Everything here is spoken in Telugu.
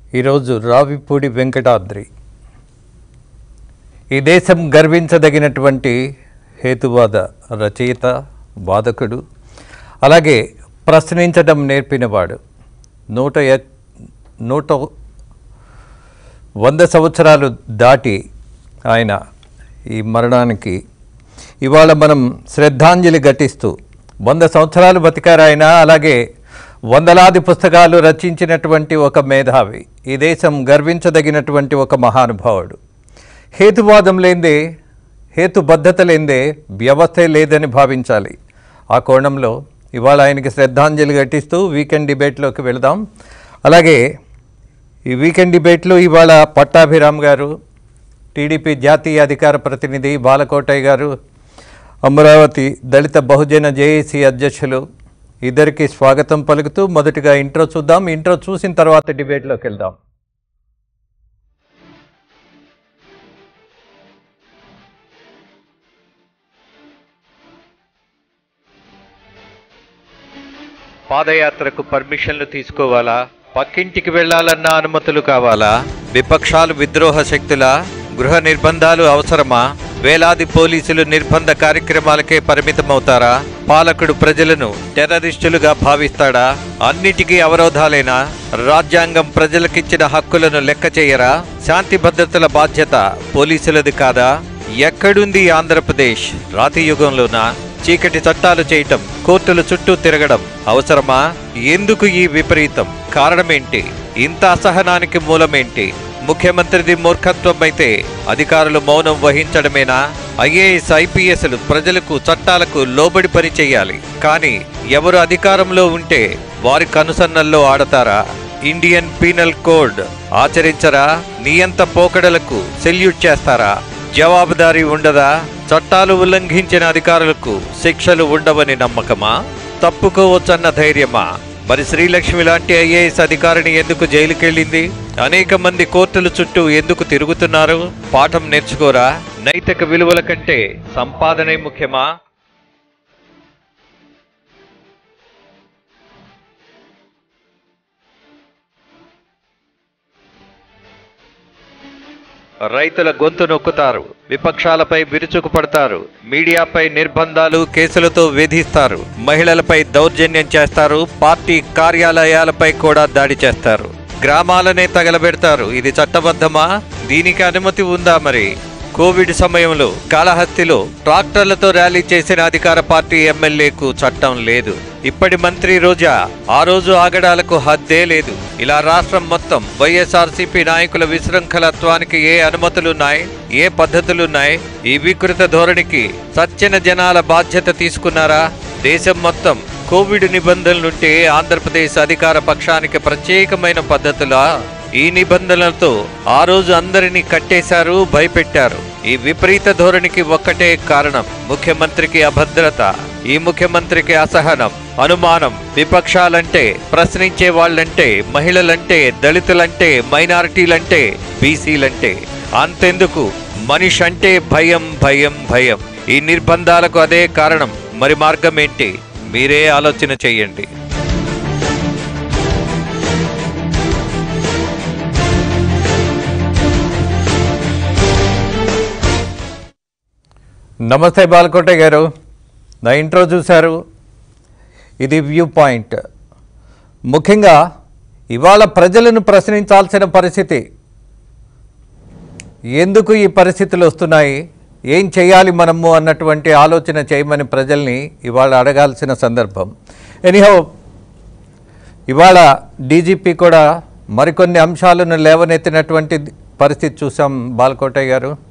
ఈరోజు రావిపూడి వెంకటాద్రి ఈ దేశం గర్వించదగినటువంటి హేతువాద రచయిత వాదకుడు అలాగే ప్రశ్నించడం నేర్పినవాడు నూట ఎ- నూట వంద సంవత్సరాలు దాటి ఆయన ఈ మరణానికి ఇవాళ మనం శ్రద్ధాంజలి ఘటిస్తూ వంద సంవత్సరాలు బతికారు ఆయన అలాగే వందలాది పుస్తకాలు రచించినటువంటి ఒక మేధావి ఈ దేశం గర్వించదగినటువంటి ఒక మహానుభావుడు హేతువాదం లేదే హేతుబద్ధత లేదే వ్యవస్థే లేదని భావించాలి ఆ కోణంలో ఇవాళ ఆయనకి శ్రద్ధాంజలి ఘటిస్తూ వీకెండ్ డిబేట్లోకి వెళదాం అలాగే ఈ వీకెండ్ డిబేట్లో ఇవాళ పట్టాభిరామ్ గారు టీడీపీ జాతీయ అధికార ప్రతినిధి బాలకోటయ్య గారు అమరావతి దళిత బహుజన జేఏసీ అధ్యక్షులు ఇద్దరికి స్వాగతం పలుకుతూ మొదటిగా ఇంట్రో చూద్దాం ఇంట్రో చూసిన తర్వాత డిబేట్లోకి వెళ్దాం పాదయాత్రకు పర్మిషన్లు తీసుకోవాలా పక్కింటికి వెళ్లాలన్న అనుమతులు కావాలా విపక్షాలు విద్రోహ శక్తులా గృహ నిర్బంధాలు అవసరమా వేలాది పోలీసులు నిర్బంధ కార్యక్రమాలకే పరిమితమవుతారా పాలకుడు ప్రజలను టెర్రరిస్టులుగా భావిస్తాడా అన్నిటికీ అవరోధాలేనా రాజ్యాంగం ప్రజలకిచ్చిన హక్కులను లెక్క చేయరా శాంతి భద్రతల బాధ్యత పోలీసులది కాదా ఎక్కడుంది ఆంధ్రప్రదేశ్ రాతి యుగంలోనా చీకటి చట్టాలు చేయటం కోర్టుల చుట్టూ తిరగడం అవసరమా ఎందుకు ఈ విపరీతం కారణమేంటి ఇంత అసహనానికి మూలమేంటి ముఖ్యమంత్రిది మూర్ఖత్వం అయితే అధికారులు మౌనం వహించడమేనా ఐఏఎస్ ఐపీఎస్లు ప్రజలకు చట్టాలకు లోబడి పని చేయాలి కానీ ఎవరు అధికారంలో ఉంటే వారి కనుసన్నల్లో ఆడతారా ఇండియన్ పీనల్ కోడ్ ఆచరించరా నియంత పోకడలకు సెల్యూట్ చేస్తారా జవాబుదారీ ఉండదా చట్టాలు ఉల్లంఘించిన అధికారులకు శిక్షలు ఉండవని నమ్మకమా తప్పుకోవచ్చన్న ధైర్యమా మరి శ్రీలక్ష్మి లాంటి ఐఏఎస్ అధికారిని ఎందుకు జైలుకెళ్ళింది అనేక మంది కోర్టుల చుట్టూ ఎందుకు తిరుగుతున్నారు పాఠం నేర్చుకోరా నైతిక విలువల కంటే సంపాదనే ముఖ్యమా రైతుల గొంతు నొక్కుతారు విపక్షాలపై విరుచుకుపడతారు మీడియాపై నిర్బంధాలు కేసులతో వేధిస్తారు మహిళలపై దౌర్జన్యం చేస్తారు పార్టీ కార్యాలయాలపై కూడా దాడి చేస్తారు గ్రామాలనే తగలబెడతారు ఇది చట్టబద్ధమా దీనికి అనుమతి ఉందా మరి కోవిడ్ సమయంలో కాళహస్తిలో ట్రాక్టర్లతో ర్యాలీ చేసిన అధికార పార్టీ ఎమ్మెల్యేకు చట్టం లేదు ఇప్పటి మంత్రి రోజా ఆ రోజు ఆగడాలకు హద్దే లేదు ఇలా రాష్ట్రం మొత్తం వైఎస్ఆర్సీపీ నాయకుల విశృంఖలత్వానికి ఏ అనుమతులున్నాయి ఏ పద్ధతులున్నాయి ఈ వికృత ధోరణికి సత్యన జనాల బాధ్యత తీసుకున్నారా దేశం మొత్తం కోవిడ్ నిబంధనలుంటే ఆంధ్రప్రదేశ్ అధికార పక్షానికి ప్రత్యేకమైన పద్ధతులా ఈ నిబంధనలతో ఆ రోజు అందరినీ కట్టేశారు భయపెట్టారు ఈ విపరీత ధోరణికి ఒక్కటే కారణం ముఖ్యమంత్రికి అభద్రత ఈ ముఖ్యమంత్రికి అసహనం అనుమానం విపక్షాలంటే ప్రశ్నించే వాళ్ళంటే మహిళలంటే దళితులంటే మైనారిటీలంటే బీసీలంటే అంతెందుకు మనిషి అంటే భయం భయం భయం ఈ నిర్బంధాలకు అదే కారణం మరి మార్గం ఏంటి మీరే ఆలోచన చెయ్యండి నమస్తే బాలకోట గారు నా ఇంట్రో చూశారు ఇది వ్యూ పాయింట్ ముఖ్యంగా ఇవాళ ప్రజలను ప్రశ్నించాల్సిన పరిస్థితి ఎందుకు ఈ పరిస్థితులు వస్తున్నాయి ఏం చేయాలి మనము అన్నటువంటి ఆలోచన చేయమని ప్రజల్ని ఇవాళ అడగాల్సిన సందర్భం ఎనీహో ఇవాళ డీజీపీ కూడా మరికొన్ని అంశాలను లేవనెత్తినటువంటి పరిస్థితి చూసాం బాలకోటయ్య గారు